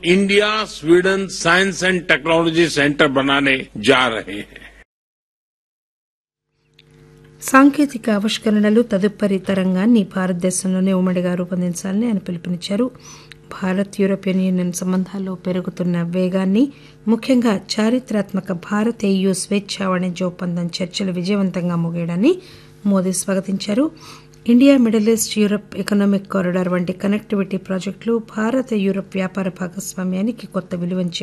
India Sweden science and technology centre बनाने जा रहे हैं సాంకేతిక ఆవిష్కరణలు తదుపరి తరంగాన్ని భారతదేశంలోనే ఉమ్మడిగా రూపొందించాలని ఆయన పిలుపునిచ్చారు భారత్ యూరోపియన్ యూనియన్ సంబంధాల్లో పెరుగుతున్న వేగాన్ని ముఖ్యంగా చారిత్రాత్మక భారత్ ఏయూ స్వేచ్ఛా వాణిజ్య ఒప్పందం చర్చలు విజయవంతంగా ముగియడాన్ని మోదీ స్వాగతించారు India middle east Europe economic corridor వంటి కనెక్టివిటీ ప్రాజెక్టులు భారత్ యూరప్ వ్యాపార భాగస్వామ్యానికి కొత్త విలువనిచ్చే